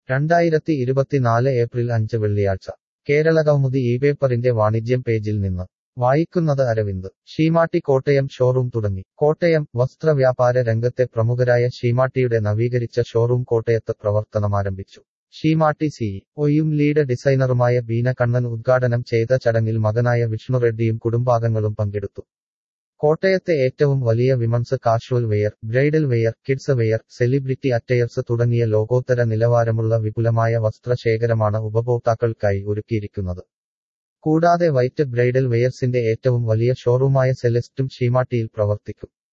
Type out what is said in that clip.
രണ്ടായിരത്തി ഇരുപത്തിനാല് ഏപ്രിൽ അഞ്ച് വെള്ളിയാഴ്ച കേരളകൗമുദി ഈ പേപ്പറിന്റെ വാണിജ്യം പേജിൽ നിന്ന് വായിക്കുന്നത് അരവിന്ദ് ഷീമാട്ടി കോട്ടയം ഷോറൂം തുടങ്ങി കോട്ടയം വസ്ത്രവ്യാപാര രംഗത്തെ പ്രമുഖരായ ഷീമാട്ടിയുടെ നവീകരിച്ച ഷോറൂം കോട്ടയത്ത് പ്രവർത്തനമാരംഭിച്ചു ഷീമാട്ടി സി ഒയും ലീഡ് ഡിസൈനറുമായ ബീന കണ്ണൻ ഉദ്ഘാടനം ചെയ്ത ചടങ്ങിൽ മകനായ വിഷ്ണു റെഡ്ഡിയും കുടുംബാംഗങ്ങളും പങ്കെടുത്തു കോട്ടയത്തെ ഏറ്റവും വലിയ women's casual wear bridal wear kids wear celebrity attires തുടങ്ങിയ ലോകോത്തര നിലവാരമുള്ള വിപുലമായ വസ്ത്രശേഖരമാണ് ഉപഭോക്താക്കൾക്കായി ഒരുക്കിയിരിക്കുന്നത് കൂടാതെ വൈറ്റ് ബ്രൈഡൽ വെയർസിന്റെ ഏറ്റവും വലിയ ഷോറൂമായ സെലസ്റ്റും ഷീമാട്ടിയിൽ പ്രവർത്തിക്കും